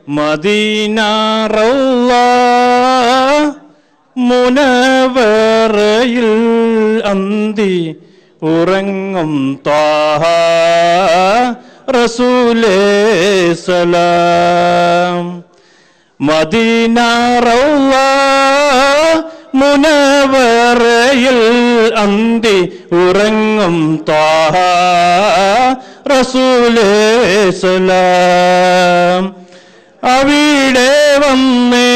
Medina റൗള മുനവറയിൽ അന്തി ഉറങ്ങും ത്വാഹ റസൂലേ സലാം മദീന റൗള മുനവറയിൽ അന്തി ഉറങ്ങും ത്വാഹ റസൂലേ സലാം അവിടെ വന്നേ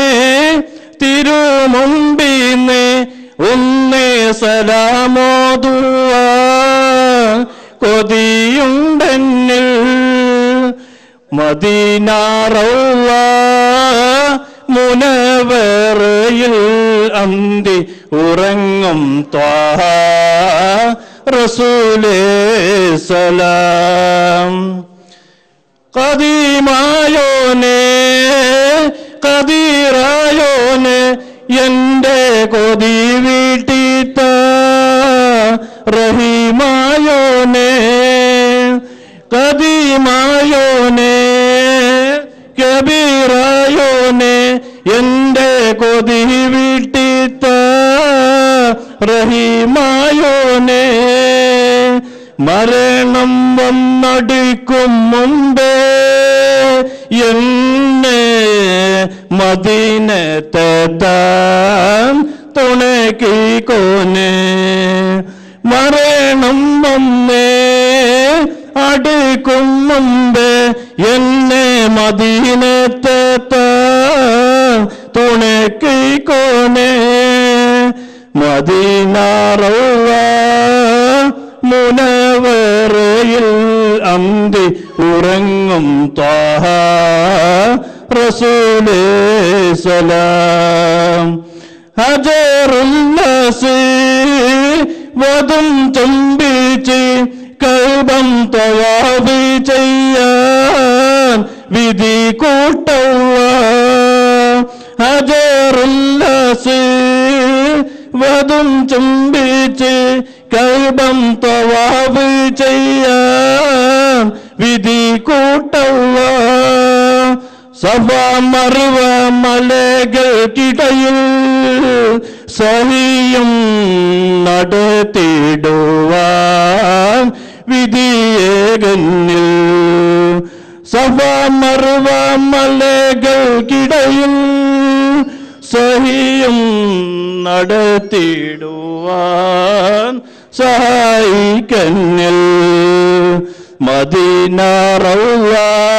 തിരുമുമ്പിന്ന് ഒന്നേ സലാമോതുവ കൊതിയുണ്ടെന്നിൽ മദീനാറൗള മുനവറയിൽ അന്തി ഉറങ്ങും ത്വാഹ റസൂലേ സലാം കദീമായോനെ കദീറായോനെ എന്റെ കൊതി വീട്ടിത്ത റഹീമായോനെ കദീമായോനെ കബീറായോനെ എന്റെ കൊതി വീട്ടിത്ത റഹീമായോനെ മരണം വന്നടിക്കും മുമ്പേ എന്നെ മദീനത്തെത്താൻ തുണക്കിക്കോനെ മരണം വന്നേ അടുക്കും മുമ്പേ എന്നെ മദീനത്തെത്താൻ തുണക്കിക്കോനെ മദീനാറവ മുനവറയിൽ അന്തി ഉറങ്ങും ത്വാഹ റസൂലേ സലാം ഹജറുല്ലസി വധും ചുംബിച്ച് കൽബം തവാബി ചെയ്യാൻ വിധി കൂട്ടവ ഹജറുല്ലസി വധും ചുംബിച്ച് കൽബം തവാബ് ചെയ്യാൻ വിധി കൂട്ടവ സഭ മറുവ മലകൾക്കിടയിൽ സഹിയും നടത്തിടുവാൻ വിധിയേകന്നിൽ സഭ മറുവ മലകൾക്കിടയിൽ സഹിയും നടത്തിടുവാൻ സഹായിക്കന്നിൽ മദീനാറവ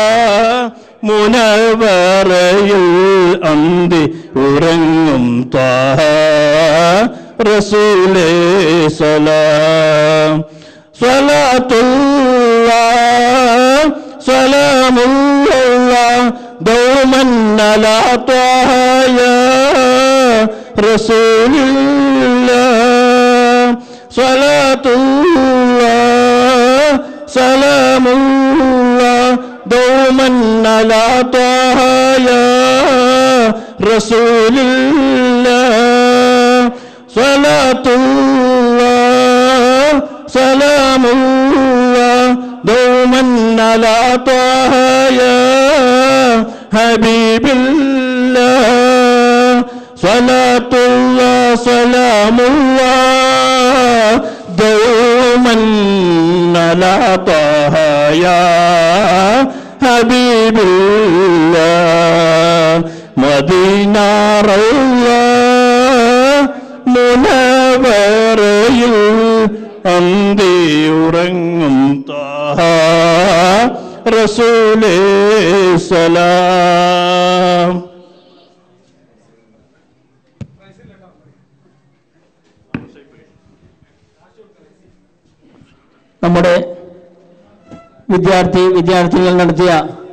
മുനവറയിൽ അന്തി ഉറങ്ങും ത്വാഹ റസൂലേ സലാം സ്വലാത്തുള്ള സലാമുള്ള ദൗമൻ അലാ ത്വാഹ യാ റസൂലില്ല സ്വലാത്തുള്ള സലാമുള്ള ദൗമൻ അലാ ത്വാഹ യാ റസൂലില്ല സ്വലാത്തുള്ള സലാമുള്ള ദൗമൻ അലാ ത്വാഹ യാ ഹബീബില്ല സ്വലാത്തുള്ള സലാമുള്ള ദൗമൻ അലാ ത്വാഹ യാ ഹബീബില്ല മദീനാറൗള മുനവറയിൽ അന്തി ഉറങ്ങും താഹ റസൂലേ സലാം നമ്മുടെ വിദ്യാർത്ഥി വിദ്യാർത്ഥികൾ നടത്തിയ